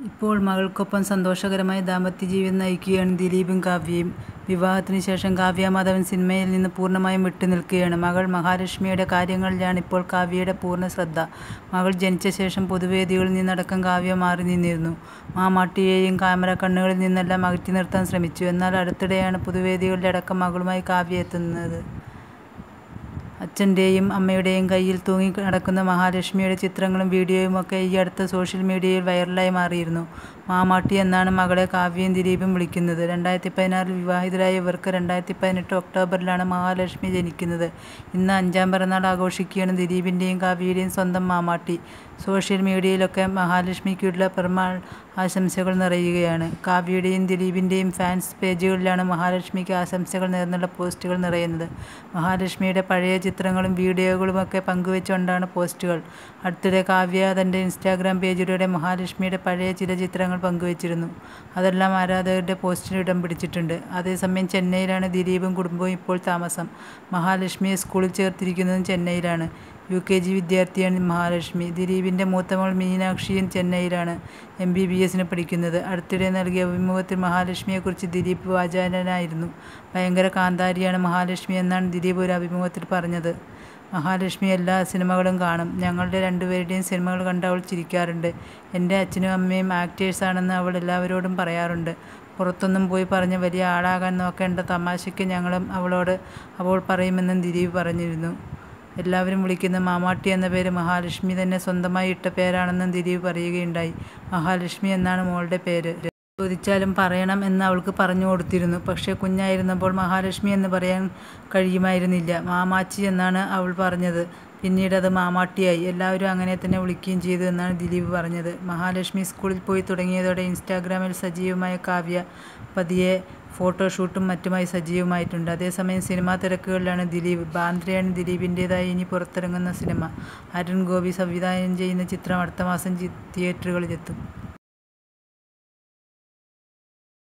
ഇപ്പോൾ മകൾക്കൊപ്പം സന്തോഷകരമായ ദാമ്പത്യജീവിതം നയിക്കുകയാണ് ദിലീപും കാവ്യയും. വിവാഹത്തിനു ശേഷം കാവ്യ മാധവൻ സിനിമയിൽ നിന്ന് പൂർണ്ണമായും വിട്ടുനിൽക്കുകയാണ്. മകൾ മഹാലക്ഷ്മിയുടെ കാര്യങ്ങളിലാണ് ഇപ്പോൾ കാവ്യയുടെ പൂർണ്ണ ശ്രദ്ധ. മകൾ ജനിച്ച ശേഷം പൊതുവേദികളിൽ നിന്നടക്കം കാവ്യ മാറിനിന്നിരുന്നു. മമ്മൂട്ടിയെയും ക്യാമറക്കണ്ണുകളിൽ നിന്നെല്ലാം അകറ്റി നിർത്താൻ ശ്രമിച്ചു. എന്നാൽ അടുത്തിടെയാണ് പൊതുവേദികളിലടക്കം മകളുമായി കാവ്യ എത്തുന്നത്. അച്ഛന്റെയും അമ്മയുടെയും കയ്യിൽ തൂങ്ങി നടക്കുന്ന മഹാലക്ഷ്മിയുടെ ചിത്രങ്ങളും വീഡിയോയുമൊക്കെ ഈയടുത്ത് സോഷ്യൽ മീഡിയയിൽ വൈറലായി മാറിയിരുന്നു. മമ്മൂട്ടി എന്നാണ് മകളെ കാവ്യയും ദിലീപും വിളിക്കുന്നത്. രണ്ടായിരത്തി പതിനാറിൽ വിവാഹിതരായ ഇവർക്ക് രണ്ടായിരത്തി പതിനെട്ട് ഒക്ടോബറിലാണ് മഹാലക്ഷ്മി ജനിക്കുന്നത്. ഇന്ന് അഞ്ചാം പിറന്നാൾ ആഘോഷിക്കുകയാണ് ദിലീപിന്റെയും കാവ്യയുടെയും സ്വന്തം മമ്മൂട്ടി. സോഷ്യൽ മീഡിയയിലൊക്കെ മഹാലക്ഷ്മിക്കുള്ള പിറന്നാൾ ആശംസകൾ നിറയുകയാണ്. കാവ്യയുടെയും ദിലീപിന്റെയും ഫാൻസ് പേജുകളിലാണ് മഹാലക്ഷ്മിക്ക് ആശംസകൾ നേർന്നുള്ള പോസ്റ്റുകൾ നിറയുന്നത്. മഹാലക്ഷ്മിയുടെ പഴയ ചിത്രങ്ങളും വീഡിയോകളുമൊക്കെ പങ്കുവെച്ചുകൊണ്ടാണ് പോസ്റ്റുകൾ. അടുത്തിടെ കാവ്യ തന്റെ ഇൻസ്റ്റഗ്രാം പേജിലൂടെ മഹാലക്ഷ്മിയുടെ പഴയ ചില ചിത്രങ്ങൾ പങ്കുവെച്ചിരുന്നു. അതെല്ലാം ആരാധകരുടെ പോസ്റ്റിന് ഇടം പിടിച്ചിട്ടുണ്ട്. അതേസമയം ചെന്നൈയിലാണ് ദിലീപും കുടുംബവും ഇപ്പോൾ താമസം. മഹാലക്ഷ്മിയെ സ്കൂളിൽ ചേർത്തിരിക്കുന്നതും ചെന്നൈയിലാണ്. യുകെജി വിദ്യാർത്ഥിയാണ് മഹാലക്ഷ്മി. ദിലീപിന്റെ മൂത്തമകൾ മീനാക്ഷിയും ചെന്നൈയിലാണ് എംബിബിഎസിന് പഠിക്കുന്നത്. അടുത്തിടെ നൽകിയ അഭിമുഖത്തിൽ മഹാലക്ഷ്മിയെക്കുറിച്ച് ദിലീപ് വാചാലനായിരുന്നു. ഭയങ്കര കാന്താരിയാണ് മഹാലക്ഷ്മി എന്നാണ് ദിലീപ് ഒരു അഭിമുഖത്തിൽ പറഞ്ഞത്. മഹാലക്ഷ്മി എല്ലാ സിനിമകളും കാണും. ഞങ്ങളുടെ രണ്ടുപേരുടെയും സിനിമകൾ കണ്ട് അവൾ ചിരിക്കാറുണ്ട്. എന്റെ അച്ഛനും അമ്മയും ആക്ടേഴ്സാണെന്ന് അവൾ എല്ലാവരോടും പറയാറുണ്ട്. പുറത്തൊന്നും പോയി പറഞ്ഞ് വലിയ ആളാകാൻ നോക്കേണ്ട, തമാശയ്ക്ക് ഞങ്ങളും അവളോട് അപ്പോൾ പറയുമെന്നും ദിലീപ് പറഞ്ഞിരുന്നു. എല്ലാവരും വിളിക്കുന്ന മമ്മൂട്ടി എന്ന പേര് മഹാലക്ഷ്മി തന്നെ സ്വന്തമായി ഇട്ട പേരാണെന്നും ദിലീപ് പറയുകയുണ്ടായി. മഹാലക്ഷ്മി എന്നാണ് മോളുടെ പേര്. ചോദിച്ചാലും പറയണം എന്ന് അവൾക്ക് പറഞ്ഞുകൊടുത്തിരുന്നു. പക്ഷേ കുഞ്ഞായിരുന്നപ്പോൾ മഹാലക്ഷ്മി എന്ന് പറയാൻ കഴിയുമായിരുന്നില്ല. മമ്മാച്ചി എന്നാണ് അവൾ പറഞ്ഞത്. പിന്നീട് അത് മമ്മൂട്ടിയായി. എല്ലാവരും അങ്ങനെ തന്നെ വിളിക്കുകയും ചെയ്തു എന്നാണ് ദിലീപ് പറഞ്ഞത്. മഹാലക്ഷ്മി സ്കൂളിൽ പോയി തുടങ്ങിയതോടെ ഇൻസ്റ്റഗ്രാമിൽ സജീവമായ കാവ്യ പതിയെ ഫോട്ടോഷൂട്ടും മറ്റുമായി സജീവമായിട്ടുണ്ട്. അതേസമയം സിനിമാ തിരക്കുകളിലാണ് ദിലീപ്. ബാന്ദ്രയാണ് ദിലീപിന്റേതായി ഇനി പുറത്തിറങ്ങുന്ന സിനിമ. അരുൺ ഗോപി സംവിധാനം ചെയ്യുന്ന ചിത്രം അടുത്ത മാസം തിയേറ്ററുകളിലെത്തും.